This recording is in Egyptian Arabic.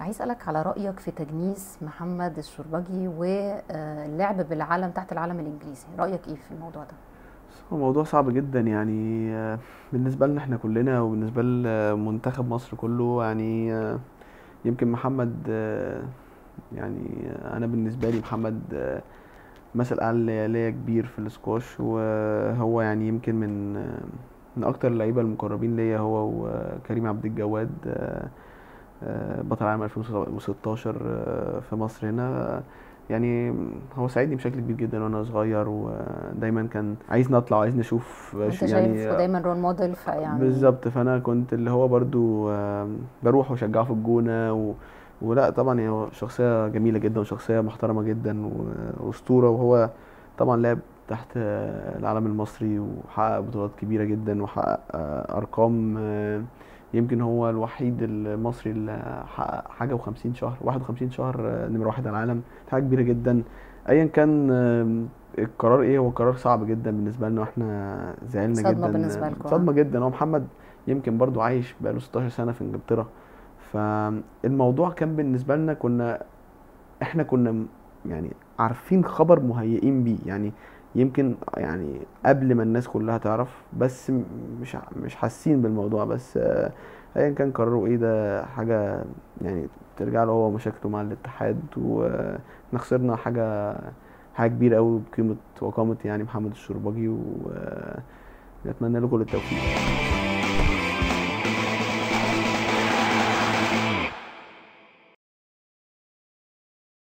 عايز اسالك على رايك في تجنيس محمد الشربجي واللعب بالعلم تحت العلم الانجليزي رايك ايه في الموضوع ده هو موضوع صعب جدا يعني آه، بالنسبة لنا احنا كلنا وبالنسبة لمنتخب مصر كله يعني آه، يمكن محمد آه، يعني آه، انا بالنسبة لي محمد آه، مثل اعلى ليا كبير في الاسكواش وهو يعني يمكن من آه، من اكتر اللعيبة المقربين ليا هو وكريم عبد الجواد آه، آه، بطل عام 2016 آه، في مصر هنا يعني هو ساعدني بشكل كبير جدا وانا صغير ودايما كان عايزني اطلع وعايزني اشوف انت ش- شايفه دايما رول موديل فيعني بالظبط فانا كنت اللي هو برضو آم، بروح واشجعه في الجونة و... ولا طبعا هو شخصية جميلة جدا وشخصية محترمة جدا و- وأسطورة وهو طبعا لعب تحت آه، العلم المصري وحقق بطولات كبيرة جدا وحقق آه، أرقام آه، يمكن هو الوحيد المصري اللي حقق حاجة وخمسين شهر واحد وخمسين شهر آه، نمرة واحد على العالم حاجة كبيرة جدا أيا كان آم، القرار ايه هو قرار صعب جدا بالنسبة لنا واحنا زعلنا صدمة جدا بالنسبة لكم، صدمة جدا هو محمد يمكن برضو عايش بقاله 16 سنة في انجلترا فالموضوع كان بالنسبة لنا كنا احنا كنا م- يعني عارفين خبر مهيئين بيه يعني يمكن يعني قبل ما الناس كلها تعرف بس م- مش ع- مش حاسين بالموضوع بس آه، ايا كان قراره ايه ده حاجة يعني ترجع له هو مشاكله مع الاتحاد واحنا خسرنا حاجة حاجة كبيرة قوي بقيمة وقامة يعني محمد الشربجي ونتمنى له كل التوفيق